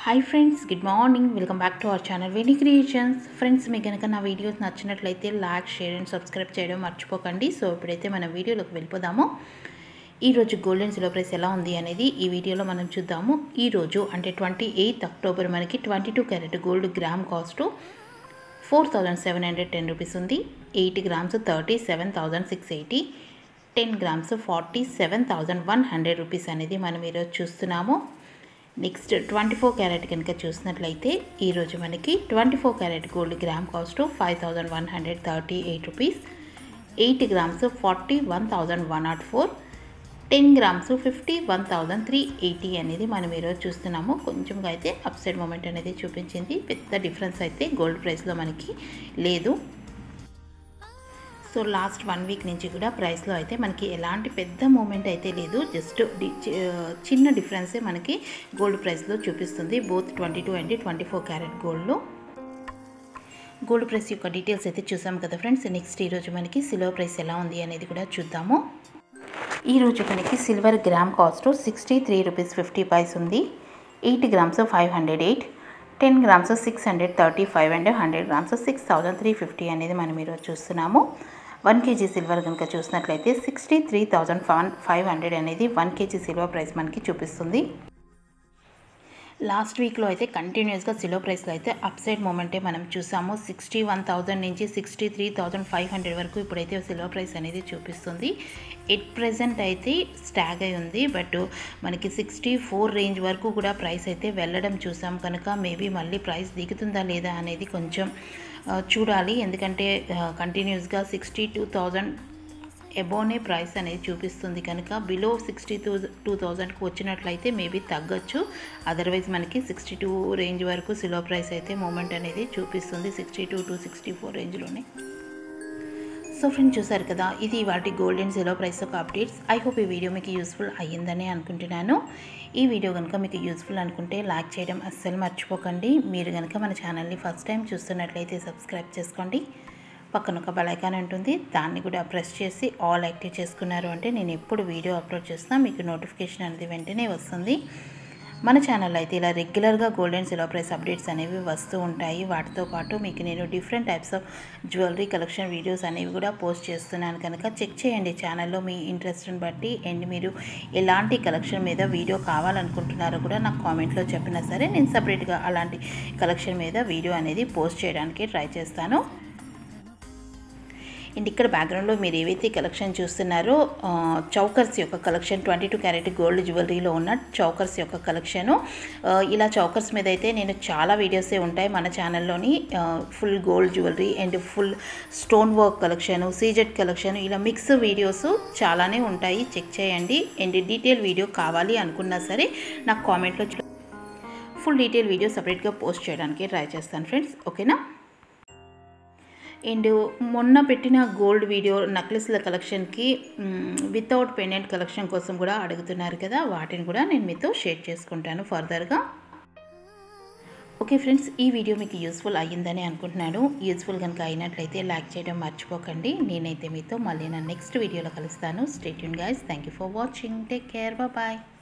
hi friends good morning welcome back to our channel Veni creations friends మీకు కనుక నా videos నచ్చినట్లయితే లైక్ షేర్ అండ్ సబ్స్క్రైబ్ చేయడం మర్చిపోకండి సో ఇప్పుడైతే మనం వీడియోలోకి వెళ్ళిపోదాము ఈరోజు గోల్డెన్ సిల్వర్ ప్రైస్ ఎలా ఉంది అనేది ఈ వీడియోలో మనం చూద్దాము ఈరోజు అంటే ట్వంటీ ఎయిత్ అక్టోబర్ మనకి twenty two carat gold gram cost four thousand seven hundred ten rupees ఉంది eight grams thirty seven thousand six eighty ten grams forty seven thousand one hundred rupees అనేది మనం ఈరోజు చూస్తున్నాము నెక్స్ట్ ట్వంటీ ఫోర్ క్యారెట్ కనుక చూసినట్లయితే ఈరోజు మనకి twenty four carat gold gram cost five thousand one hundred thirty eight rupees eight grams forty one thousand one nought four ten grams fifty one thousand three eighty అనేది మనం ఈరోజు చూస్తున్నాము కొంచెంగా అయితే అప్సైడ్ మూమెంట్ అనేది చూపించింది పెద్ద డిఫరెన్స్ అయితే గోల్డ్ ప్రైస్లో మనకి లేదు సో లాస్ట్ వన్ వీక్ నుంచి కూడా ప్రైస్లో అయితే మనకి ఎలాంటి పెద్ద మూమెంట్ అయితే లేదు జస్ట్ చిన్న డిఫరెన్సే మనకి గోల్డ్ ప్రైస్లో చూపిస్తుంది both twenty two and twenty four carat గోల్డ్లో గోల్డ్ ప్రైస్ యొక్క డీటెయిల్స్ అయితే చూసాం కదా ఫ్రెండ్స్ నెక్స్ట్ ఈరోజు మనకి సిల్వర్ ప్రైస్ ఎలా ఉంది అనేది కూడా చూద్దాము ఈరోజు మనకి silver gram cost sixty three rupees fifty paise ఉంది eight grams five hundred eight ten grams six hundred thirty five and hundred grams six thousand three fifty అనేది మనం ఈరోజు చూస్తున్నాము వన్ కేజీ సిల్వర్ కనుక చూసినట్లయితే sixty three thousand five hundred అనేది one kg silver price మనకి చూపిస్తుంది లాస్ట్ వీక్లో అయితే కంటిన్యూస్గా సిలో ప్రైస్లో అయితే అప్సైడ్ మూమెంటే మనం చూసాము సిక్స్టీ వన్ థౌజండ్ నుంచి sixty three thousand five hundred వరకు ఇప్పుడైతే సిలో ప్రైస్ అనేది చూపిస్తుంది ఎట్ ప్రజెంట్ అయితే స్టాగ్ అయి ఉంది బట్ మనకి సిక్స్టీ ఫోర్ రేంజ్ వరకు కూడా ప్రైస్ అయితే వెళ్ళడం చూసాం కనుక మేబీ మళ్ళీ ప్రైస్ దిగుతుందా లేదా అనేది కొంచెం చూడాలి ఎందుకంటే కంటిన్యూస్గా సిక్స్టీ టూ థౌజండ్ ఎబోనే ప్రైస్ అనేది చూపిస్తుంది కనుక బిలో సిక్స్టీ టూ టూ థౌజండ్కి వచ్చినట్లయితే మేబీ తగ్గొచ్చు అదర్వైజ్ మనకి సిక్స్టీ టూ రేంజ్ వరకు సిలో ప్రైస్ అయితే మూమెంట్ అనేది చూపిస్తుంది sixty two to sixty four రేంజ్లోనే సో ఫ్రెండ్స్ చూసారు కదా ఇది వాటి గోల్డ్ అండ్ సిలో ప్రైస్ యొక్క అప్డేట్స్ ఐ హోప్ ఈ వీడియో మీకు యూస్ఫుల్ అయ్యిందని అనుకుంటున్నాను ఈ వీడియో కనుక మీకు యూస్ఫుల్ అనుకుంటే లైక్ చేయడం అస్సలు మర్చిపోకండి మీరు కనుక మన ఛానల్ని ఫస్ట్ టైం చూస్తున్నట్లయితే సబ్స్క్రైబ్ చేసుకోండి పక్కన ఒక బలైకాన్ ఉంటుంది దాన్ని కూడా ప్రెస్ చేసి ఆల్ యాక్టివ్ చేసుకున్నారు అంటే నేను ఎప్పుడు వీడియో అప్లోడ్ చేసినా మీకు నోటిఫికేషన్ అనేది వెంటనే వస్తుంది మన ఛానల్లో అయితే ఇలా రెగ్యులర్గా gold and silver price updates అనేవి వస్తూ ఉంటాయి వాటితో పాటు మీకు నేను different types of jewellery collection videos అనేవి కూడా పోస్ట్ చేస్తున్నాను కనుక చెక్ చేయండి ఛానల్లో మీ ఇంట్రెస్ట్ని బట్టి అండ్ మీరు ఎలాంటి కలెక్షన్ మీద వీడియో కావాలనుకుంటున్నారో కూడా నాకు కామెంట్లో చెప్పినా సరే నేను సపరేట్గా అలాంటి కలెక్షన్ మీద వీడియో అనేది పోస్ట్ చేయడానికి ట్రై చేస్తాను అండ్ ఇక్కడ బ్యాక్గ్రౌండ్లో మీరు ఏవైతే కలెక్షన్ చూస్తున్నారో చౌకర్స్ యొక్క collection twenty two carat gold జ్యువెలరీలో ఉన్న చౌకర్స్ యొక్క కలెక్షను ఇలా చౌకర్స్ మీద అయితే నేను చాలా వీడియోసే ఉంటాయి మన ఛానల్లోని full gold jewellery and full stone work collection సీజెట్ కలెక్షన్ ఇలా మిక్స్ వీడియోస్ చాలానే ఉంటాయి చెక్ చేయండి అండ్ డీటెయిల్ వీడియో కావాలి అనుకున్నా సరే నాకు కామెంట్లో ఫుల్ డీటెయిల్ వీడియో సపరేట్గా పోస్ట్ చేయడానికి ట్రై చేస్తాను ఫ్రెండ్స్ ఓకేనా అండ్ మొన్న పెట్టిన గోల్డ్ వీడియో నెక్లెస్ల కలెక్షన్కి వితౌట్ పెండెంట్ కలెక్షన్ కోసం కూడా అడుగుతున్నారు కదా వాటిని కూడా నేను మీతో షేర్ చేసుకుంటాను ఫర్దర్గా ఓకే ఫ్రెండ్స్ ఈ వీడియో మీకు యూస్ఫుల్ అయ్యిందని అనుకుంటున్నాను యూస్ఫుల్ కనుక అయినట్లయితే లైక్ చేయడం మర్చిపోకండి నేనైతే మీతో మళ్ళీ నా నెక్స్ట్ వీడియోలో కలుస్తాను stay tuned guys thank you for watching take care bye